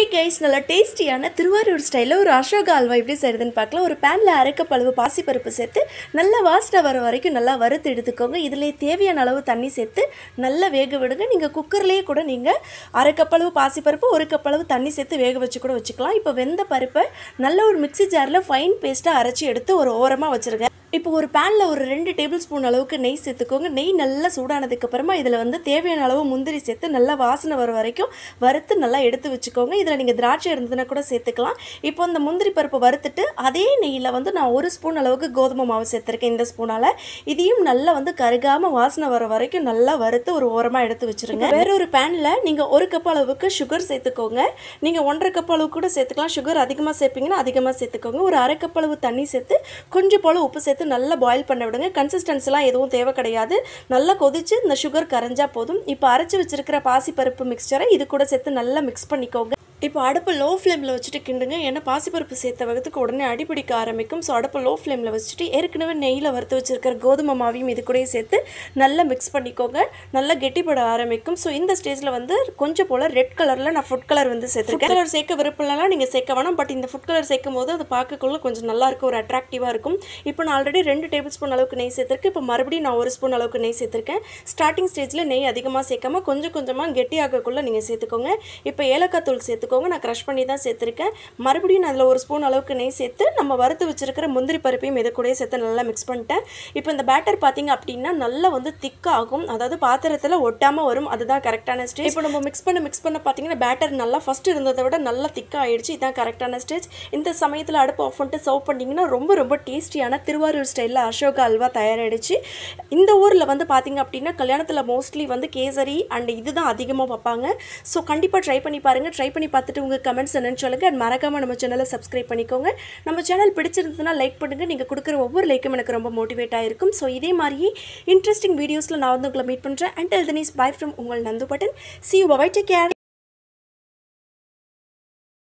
guys நல்லா டேஸ்டியான திருவாரூர் ஸ்டைலில் ஒரு அசோகா அல்வா எப்படி செய்யுதுன்னு பார்க்கலாம் ஒரு பேனில் அரைக்கப்பளவு பாசிப்பருப்பு சேர்த்து நல்லா வாசனை வர வரைக்கும் நல்லா வறுத்து எடுத்துக்கோங்க இதில் தேவையான அளவு தண்ணி சேர்த்து நல்லா வேக விடுங்க நீங்கள் குக்கர்லேயே கூட நீங்கள் அரை கப்பளவு பாசிப்பருப்பு ஒரு கப்பளவு தண்ணி சேர்த்து வேக வச்சு கூட வச்சுக்கலாம் இப்போ வெந்த பருப்பை நல்ல ஒரு மிக்ஸி ஜாரில் ஃபைன் பேஸ்ட்டாக அரைச்சி எடுத்து ஒரு ஓரமாக வச்சுருங்க இப்போ ஒரு பேனில் ஒரு ரெண்டு டேபிள் ஸ்பூன் அளவுக்கு நெய் சேர்த்துக்கோங்க நெய் நல்லா சூடானதுக்கு அப்புறமா இதில் வந்து தேவையான அளவு முந்திரி சேர்த்து நல்லா வாசனை வர வரைக்கும் வறுத்து நல்லா எடுத்து வச்சுக்கோங்க இதில் நீங்கள் திராட்சை இருந்ததுன்னா கூட சேர்த்துக்கலாம் இப்போ இந்த முந்திரி பருப்பு வறுத்துட்டு அதே நெய்யில் வந்து நான் ஒரு ஸ்பூன் அளவுக்கு கோதுமை மாவு சேர்த்துருக்கேன் இந்த ஸ்பூனால் இதையும் நல்லா வந்து கருகாமல் வாசனை வர வரைக்கும் நல்லா வறுத்து ஒரு ஓரமாக எடுத்து வச்சுருங்க வேற ஒரு பேனில் நீங்கள் ஒரு கப் அளவுக்கு சுகர் சேர்த்துக்கோங்க நீங்கள் ஒன்றரை கப் அளவு கூட சேர்த்துக்கலாம் சுகர் அதிகமாக சேர்ப்பீங்கன்னா அதிகமாக சேர்த்துக்கோங்க ஒரு அரை கப் அளவு தண்ணி சேர்த்து கொஞ்சம் போல் உப்பு சேர்த்து நல்லா பாயில் பண்ண விடுங்க கன்சிஸ்டன்சிலாம் எதுவும் தேவை கிடையாது நல்லா கொதிச்சு இந்த சுகர் கரைஞ்சா போதும் இப்போ அரைச்சி வச்சிருக்கிற பாசிப்பருப்பு மிக்சரை இது கூட சேர்த்து நல்லா மிக்ஸ் பண்ணிக்கோங்க இப்போ அடுப்பு லோ ஃப்ளேமில் வச்சுட்டு கிண்டுங்க ஏன்னா பாசிப்பருப்பு சேர்த்த வகத்துக்கு உடனே அடிப்பிடிக்க ஆரம்பிக்கும் ஸோ அடுப்பு லோ ஃப்ளேமில் வச்சுட்டு ஏற்கனவே நெய்யில் வறுத்து வச்சிருக்கிற கோதுமை மாவையும் இது கூடயே சேர்த்து நல்லா மிக்ஸ் பண்ணிக்கோங்க நல்லா கெட்டிப்பட ஆரம்பிக்கும் ஸோ இந்த ஸ்டேஜில் வந்து கொஞ்சம் போல் ரெட் கலரில் நான் ஃபுட் கலர் வந்து சேர்த்துருக்கேன் கலர் சேர்க்க விருப்பம்லாம் நீங்கள் சேர்க்க வேணாம் பட் இந்த ஃபுட் கலர் சேர்க்கும் போது அது பார்க்கக்குள்ள கொஞ்சம் நல்லா இருக்கும் ஒரு அட்ராக்டிவாக இருக்கும் இப்போ நான் ஆல்ரெடி ரெண்டு டேபிள் ஸ்பூன் அளவுக்கு நெய் சேர்த்துருக்கேன் இப்போ மறுபடியும் நான் ஒரு ஸ்பூன் அளவுக்கு நெய் சேர்த்துருக்கேன் ஸ்டார்டிங் ஸ்டேஜில் நெய் அதிகமாக சேர்க்காம கொஞ்சம் கொஞ்சமாக கெட்டியாகக்குள்ளே நீங்கள் சேர்த்துக்கோங்க இப்போ ஏலக்காய் தூள் சேர்த்துக்கோங்க நான் க்ரஷ் பண்ணி தான் சேர்த்துருக்கேன் மறுபடியும் நான் அதில் ஒரு ஸ்பூன் அளவுக்கு நெய் சேர்த்து நம்ம வறுத்து வச்சிருக்கிற முந்திரி பருப்பையும் இதை கூடயே சேர்த்து நல்லா மிக்ஸ் பண்ணிட்டேன் இப்போ இந்த பேட்டர் பார்த்தீங்க அப்படின்னா நல்லா வந்து திக்காகும் அதாவது பாத்திரத்தில் ஒட்டாமல் வரும் அதுதான் கரெக்டான ஸ்டேஜ் இப்போ நம்ம மிக்ஸ் பண்ண மிக்ஸ் பண்ண பார்த்தீங்கன்னா பேட்டர் நல்லா ஃபஸ்ட்டு இருந்ததை விட நல்லா திக்காக ஆயிடுச்சு இதான் கரெக்டான ஸ்டேஜ் இந்த சமயத்தில் அடுப்பு ஆஃப் பண்ணிட்டு சர்வ் பண்ணிங்கன்னா ரொம்ப ரொம்ப டேஸ்டியான திருவாரூர் ஸ்டைலில் அசோகா அல்வா தயாராகிடுச்சு இந்த ஊரில் வந்து பார்த்தீங்க அப்படின்னா கல்யாணத்தில் மோஸ்ட்லி வந்து கேசரி அண்ட் இதுதான் அதிகமாக வைப்பாங்க ஸோ கண்டிப்பாக ட்ரை பண்ணி பாருங்கள் ட்ரை பண்ணி பார்த்துட்டு உங்கள் கமெண்ட்ஸ் என்னன்னு சொல்லுங்கள் அண்ட் மறக்காமல் நம்ம சேனலை சப்ஸ்கிரைப் பண்ணிக்கோங்க நம்ம சேனல் பிடிச்சிருந்ததுன்னா லைக் பண்ணுங்கள் நீங்கள் கொடுக்குற ஒவ்வொரு லைக்கும் எனக்கு ரொம்ப மோட்டிவேட் ஆகிருக்கும் ஸோ இதே மாதிரியே இன்ட்ரெஸ்டிங் வீடியோஸில் நான் வந்து உங்களை மீட் பண்ணுறேன் அண்ட் எல்தனீஸ் பை ஃப்ரம் உங்கள் நந்து பட்டன் see you bye take care